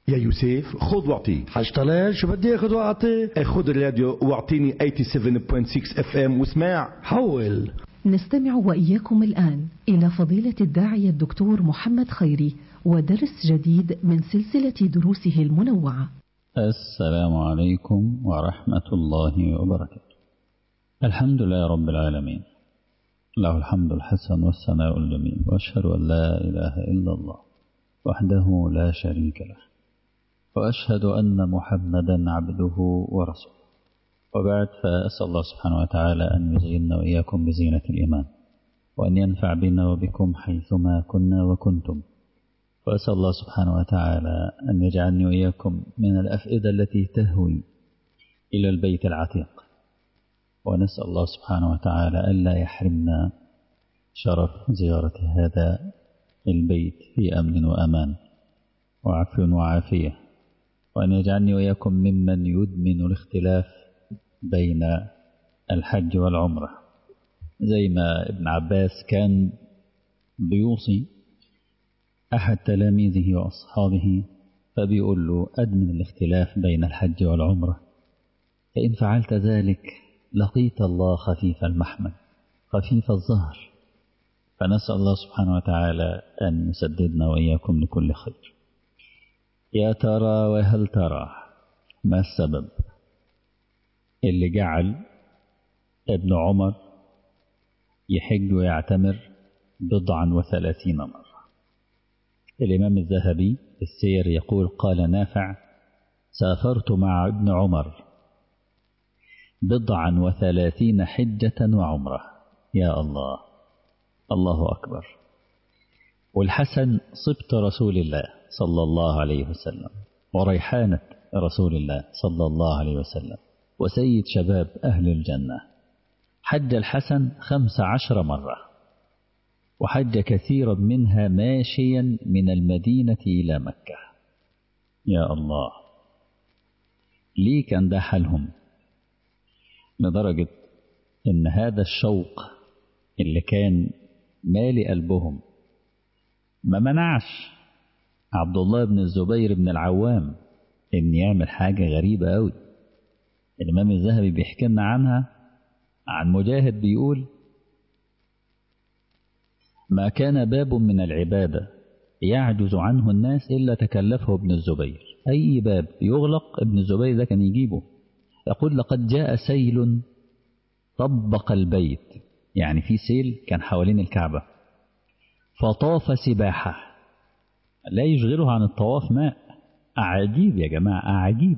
يا يوسف خذ واعطي حاج طلال شو بدي اخذ واعطي خذ الراديو واعطيني 87.6 اف ام واسمع حول نستمع وإياكم الآن إلى فضيلة الداعية الدكتور محمد خيري ودرس جديد من سلسلة دروسه المنوعة السلام عليكم ورحمة الله وبركاته الحمد لله رب العالمين له الحمد الحسن والثناء الجميل وأشهد أن لا إله إلا الله وحده لا شريك له وأشهد أن محمدا عبده ورسوله وبعد فأسأل الله سبحانه وتعالى أن يزيننا وإياكم بزينة الإيمان وأن ينفع بنا وبكم حيثما كنا وكنتم وأسأل الله سبحانه وتعالى أن يجعلني وإياكم من الأفئدة التي تهوي إلى البيت العتيق ونسأل الله سبحانه وتعالى ألا يحرمنا شرف زيارة هذا البيت في أمن وأمان وعفو وعافية وأن يجعلني وإياكم ممن يدمن الاختلاف بين الحج والعمرة زي ما ابن عباس كان بيوصي أحد تلاميذه وأصحابه فبيقول له أدمن الاختلاف بين الحج والعمرة فإن فعلت ذلك لقيت الله خفيف المحمل خفيف الظهر فنسأل الله سبحانه وتعالى أن يسددنا وإياكم لكل خير يا ترى وهل ترى ما السبب اللي جعل ابن عمر يحج ويعتمر بضعا وثلاثين مرة الإمام الذهبي في السير يقول قال نافع سافرت مع ابن عمر بضعا وثلاثين حجة وعمرة يا الله الله أكبر والحسن صبت رسول الله صلى الله عليه وسلم وريحانة رسول الله صلى الله عليه وسلم وسيد شباب أهل الجنة حج الحسن خمس عشر مرة وحج كثيرا منها ماشيا من المدينة إلى مكة يا الله ليه كان ده حالهم لدرجة إن هذا الشوق اللي كان مالي قلبهم ما منعش عبد الله بن الزبير بن العوام إن يعمل حاجة غريبة أوي الإمام الذهبي بيحكي لنا عنها عن مجاهد بيقول ما كان باب من العبادة يعجز عنه الناس إلا تكلفه ابن الزبير أي باب يغلق ابن الزبير ده كان يجيبه يقول لقد جاء سيل طبق البيت يعني في سيل كان حوالين الكعبة فطاف سباحة لا يشغله عن الطواف ماء عجيب يا جماعة عجيب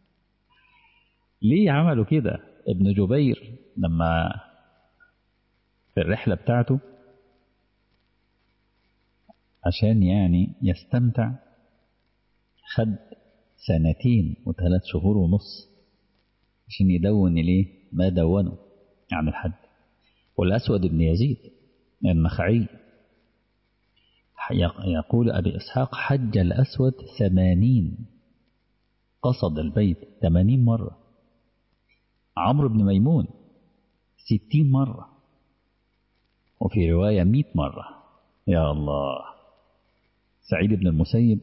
ليه عملوا كده ابن جبير لما في الرحلة بتاعته عشان يعني يستمتع خد سنتين وثلاث شهور ونص عشان يدون ليه ما دونه عن الحج والأسود بن يزيد النخعي يقول أبي إسحاق حج الأسود ثمانين قصد البيت ثمانين مرة عمرو بن ميمون ستين مرة وفي رواية مئة مرة يا الله سعيد بن المسيب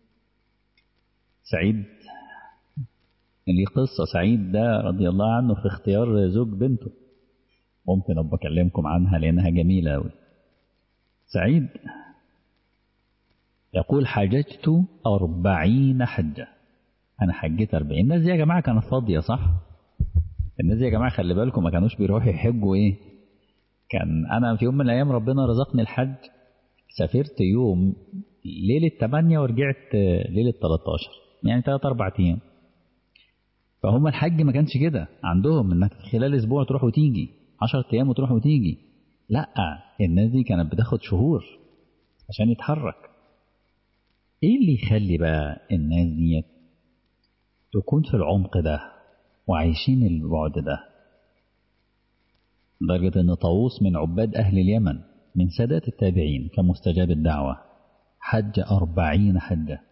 سعيد اللي قصة سعيد ده رضي الله عنه في اختيار زوج بنته ممكن أبقى أكلمكم عنها لأنها جميلة أوي سعيد يقول حججت أربعين حجة أنا حجيت أربعين الناس دي يا جماعة كانت فاضية صح الناس دي يا جماعة خلي بالكم ما كانوش بيروحوا يحجوا إيه كان أنا في يوم من الأيام ربنا رزقني الحج سافرت يوم ليلة 8 ورجعت ليلة 13 يعني 3 4 أيام فهم الحج ما كانش كده عندهم انك خلال اسبوع تروح وتيجي 10 ايام وتروح وتيجي لا الناس دي كانت بتاخد شهور عشان يتحرك ايه اللي يخلي بقى الناس دي تكون في العمق ده وعايشين البعد ده لدرجة ان طاووس من عباد اهل اليمن من سادات التابعين كان مستجاب الدعوة حج أربعين حجة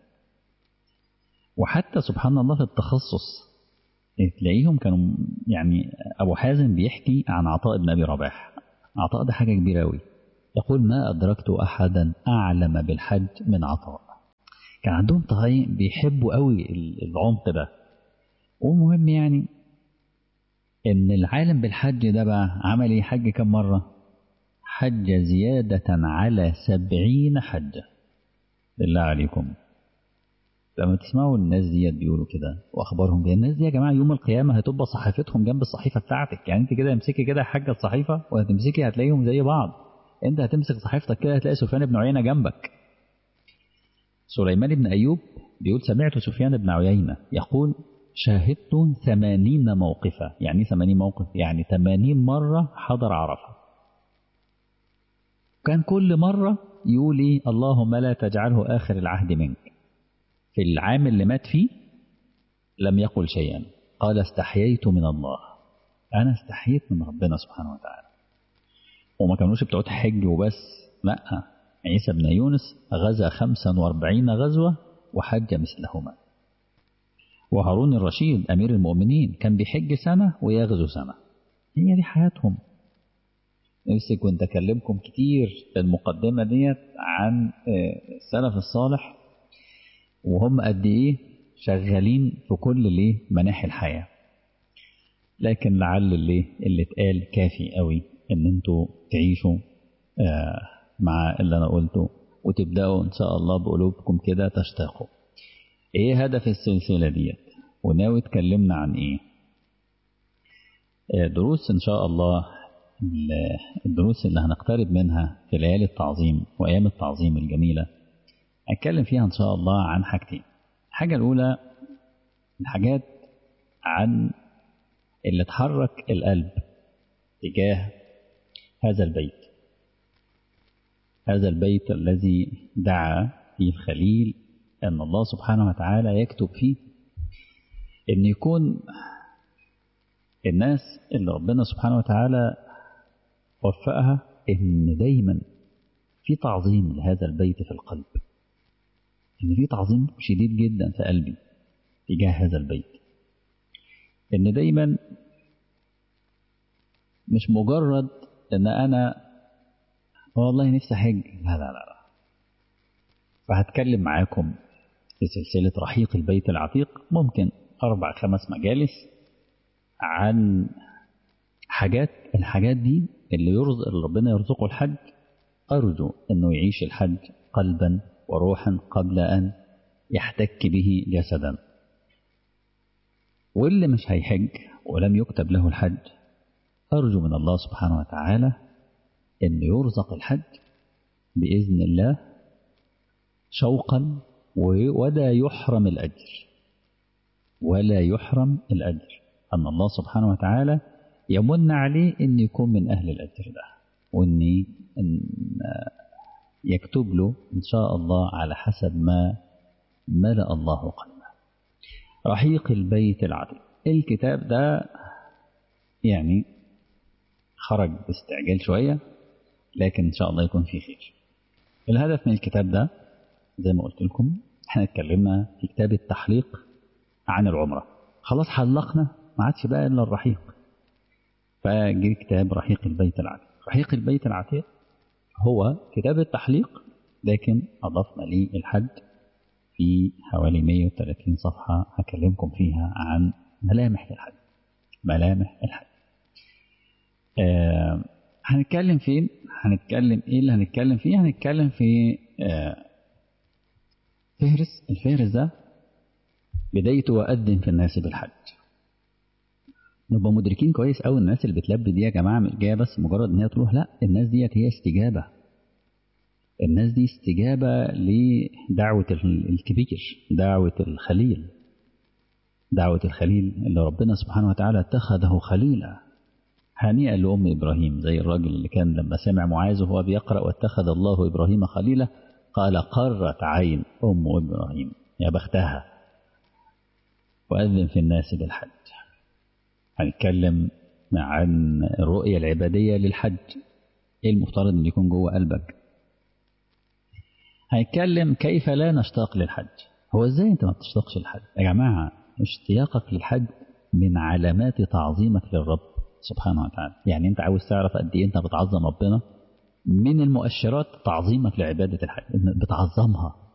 وحتى سبحان الله في التخصص تلاقيهم كانوا يعني أبو حازم بيحكي عن عطاء بن أبي رباح عطاء ده حاجة كبيرة أوي يقول ما أدركت أحدا أعلم بالحج من عطاء كان عندهم طهيين بيحبوا قوي العمق ده ومهم يعني ان العالم بالحج ده بقى عمل ايه حج كم مرة حج زيادة على سبعين حجة بالله عليكم لما تسمعوا الناس ديت بيقولوا كده واخبارهم دي الناس دي يا جماعه يوم القيامه هتبقى صحيفتهم جنب الصحيفه بتاعتك يعني انت كده امسكي كده حاجه الصحيفه وهتمسكي هتلاقيهم زي بعض انت هتمسك صحيفتك كده هتلاقي سفيان بن عيينه جنبك سليمان بن ايوب بيقول سمعت سفيان بن عيينه يقول شاهدت ثمانين موقفا يعني ثمانين موقف يعني ثمانين مرة حضر عرفة كان كل مرة يقول إيه اللهم لا تجعله آخر العهد منك في العام اللي مات فيه لم يقل شيئا قال استحييت من الله أنا استحييت من ربنا سبحانه وتعالى وما كانوش بتوع حج وبس لا عيسى بن يونس غزا خمسا واربعين غزوة وحج مثلهما وهارون الرشيد أمير المؤمنين كان بيحج سنة ويغزو سنة هي دي حياتهم نفسي كنت أكلمكم كتير في المقدمة ديت عن السلف الصالح وهم قد إيه شغالين في كل ليه مناحي الحياة لكن لعل اللي اللي اتقال كافي قوي ان انتوا تعيشوا آه مع اللي انا قلته وتبداوا ان شاء الله بقلوبكم كده تشتاقوا ايه هدف السلسلة ديت وناوي اتكلمنا عن ايه آه دروس ان شاء الله الدروس اللي هنقترب منها في ليالي التعظيم وايام التعظيم الجميلة هتكلم فيها ان شاء الله عن حاجتين الحاجة الاولى الحاجات عن اللي تحرك القلب تجاه هذا البيت هذا البيت الذي دعا فيه الخليل أن الله سبحانه وتعالى يكتب فيه أن يكون الناس اللي ربنا سبحانه وتعالى وفقها أن دايما في تعظيم لهذا البيت في القلب أن في تعظيم شديد جدا في قلبي تجاه هذا البيت ان دايما مش مجرد ان انا والله نفسي حج لا لا لا فهتكلم معاكم في سلسلة رحيق البيت العتيق ممكن أربع خمس مجالس عن حاجات الحاجات دي اللي يرزق اللي ربنا يرزقه الحج أرجو أنه يعيش الحج قلبا وروحا قبل أن يحتك به جسدا واللي مش هيحج ولم يكتب له الحج أرجو من الله سبحانه وتعالى أن يرزق الحج بإذن الله شوقا ولا يحرم الأجر ولا يحرم الأجر أن الله سبحانه وتعالى يمن عليه أن يكون من أهل الأجر ده وأن إن يكتب له إن شاء الله على حسب ما ملأ الله قلبه رحيق البيت العتيق الكتاب ده يعني خرج باستعجال شوية لكن إن شاء الله يكون فيه خير الهدف من الكتاب ده زي ما قلت لكم احنا اتكلمنا في كتاب التحليق عن العمرة خلاص حلقنا ما عادش بقى إلا الرحيق فجي كتاب رحيق البيت العتيق رحيق البيت العتيق هو كتاب التحليق لكن أضفنا ليه الحج في حوالي 130 صفحة هكلمكم فيها عن ملامح الحج ملامح الحج آه هنتكلم فين هنتكلم ايه اللي هنتكلم فيه هنتكلم في آه فهرس الفهرس ده بدايته وأذن في الناس بالحج نبقى مدركين كويس قوي الناس اللي بتلبي دي يا جماعه مش جايه بس مجرد ان هي تروح لا الناس ديت هي استجابه الناس دي استجابة لدعوة الكبير دعوة الخليل دعوة الخليل اللي ربنا سبحانه وتعالى اتخذه خليلا هنيئا لأم إبراهيم زي الراجل اللي كان لما سمع معاذ وهو بيقرأ واتخذ الله إبراهيم خليلا قال قرت عين أم إبراهيم يا بختها وأذن في الناس بالحج هنتكلم عن الرؤية العبادية للحج ايه المفترض ان يكون جوه قلبك هنتكلم كيف لا نشتاق للحج هو ازاي انت ما بتشتاقش للحج يا جماعة اشتياقك للحج من علامات تعظيمك للرب سبحانه وتعالى يعني انت عاوز تعرف قد ايه انت بتعظم ربنا من المؤشرات تعظيمك لعبادة الحج بتعظمها